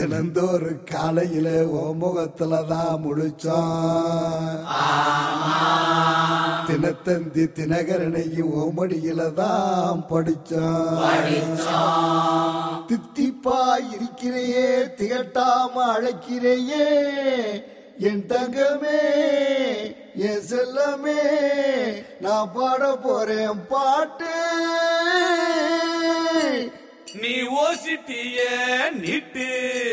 தினந்தோறு காலையில ஓ முகத்துல தான் முழிச்சோம் தினத்தந்தி தினகரனையும் ஓமடியில தான் படிச்சோம் தித்திப்பா இருக்கிறையே திகட்டாம அழைக்கிறையே என் தங்கமே என் செல்லமே நான் பாட போறேன் பாட்டு நீ ஓசிட்டிய நீட்டு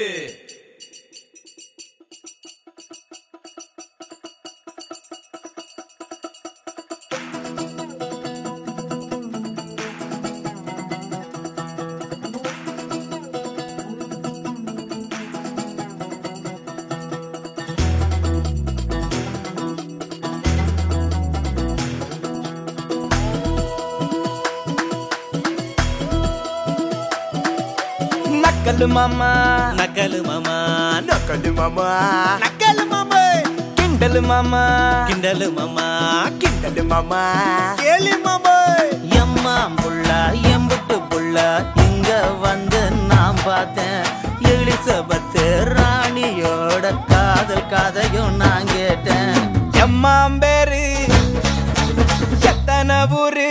நக்கலு மாமா நக்கலு மாமா நக்கலு மாமா நக்கலு மாமா கிண்டலு மாமா கிண்டலு மாமா கிண்டலு மாமா கேலி மாமா எம்மா புள்ள எம்புட்டு புள்ள இங்க வந்து நான் பார்த்தேன் எலிசபத்து ராணியோட காதல் கதையும் நான் கேட்டேன் எம்மாம்பேரு எத்தனை ஊரு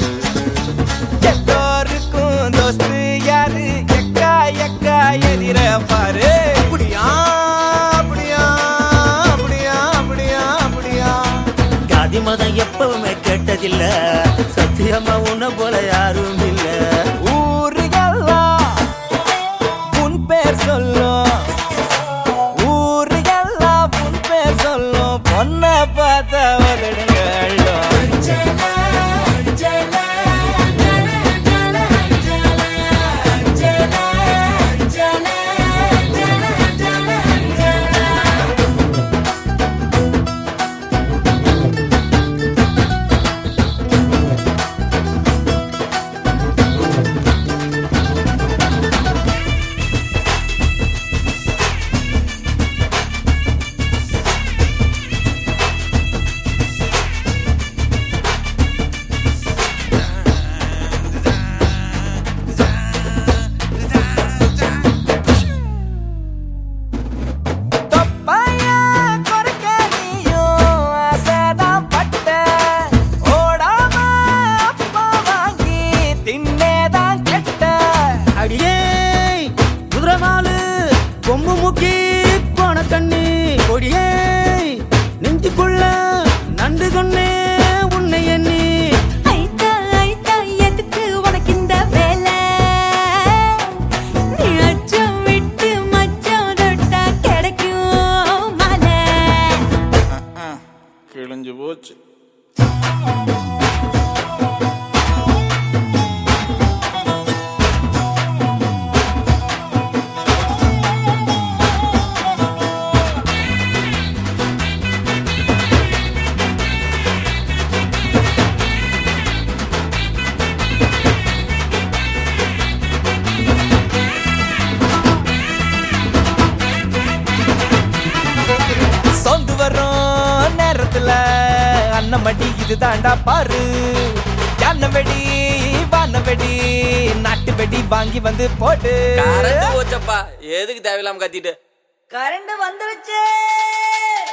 எல்லோருக்கும் தோஸ்து யாரு எக்கா எக்கா எதிர பாரு அப்படியா அப்படியா அப்படியா அப்படியா அப்படியா ஜாதி மதம் எப்பவுமே கேட்டதில்ல சத்தியமா உன்ன போல யாரும் இல்ல ஊரு எல்லாம் உன் பேர் சொல்லும் ஊரு எல்லாம் உன் பேர் சொல்லும் பொண்ண பார்த்த உதடுங்க அள்ளும். தொப்பையா குறைக்க நீயும் ஆசைதான் பட்ட. ஓடாம அப்பா வாங்கி தின்னேதான் கெட்ட. அடியே குதிரவாலு கொம்பு முக்கி போன கண்ணு கொடியே நெஞ்சுக்குள்ள நண்டு கொன்னே உன்னை எண்ணி ஐத்தா ஐத்தா எதுக்கு உனக்கு இந்த வேலை நீ அச்சம் விட்டு மச்சம் தொட்டா கிடைக்கும் மலை கிழிஞ்சு போச்சு சொந்து வரும் நேரத்துல அண்ணன் மடி இது தாண்டா பாரு யானை வெடி வான வெடி நாட்டு வெடி வாங்கி வந்து போட்டு கரண்ட் போச்சப்பா எதுக்கு தேவையில்லாம கத்திட்டு கரண்ட் வந்துருச்சு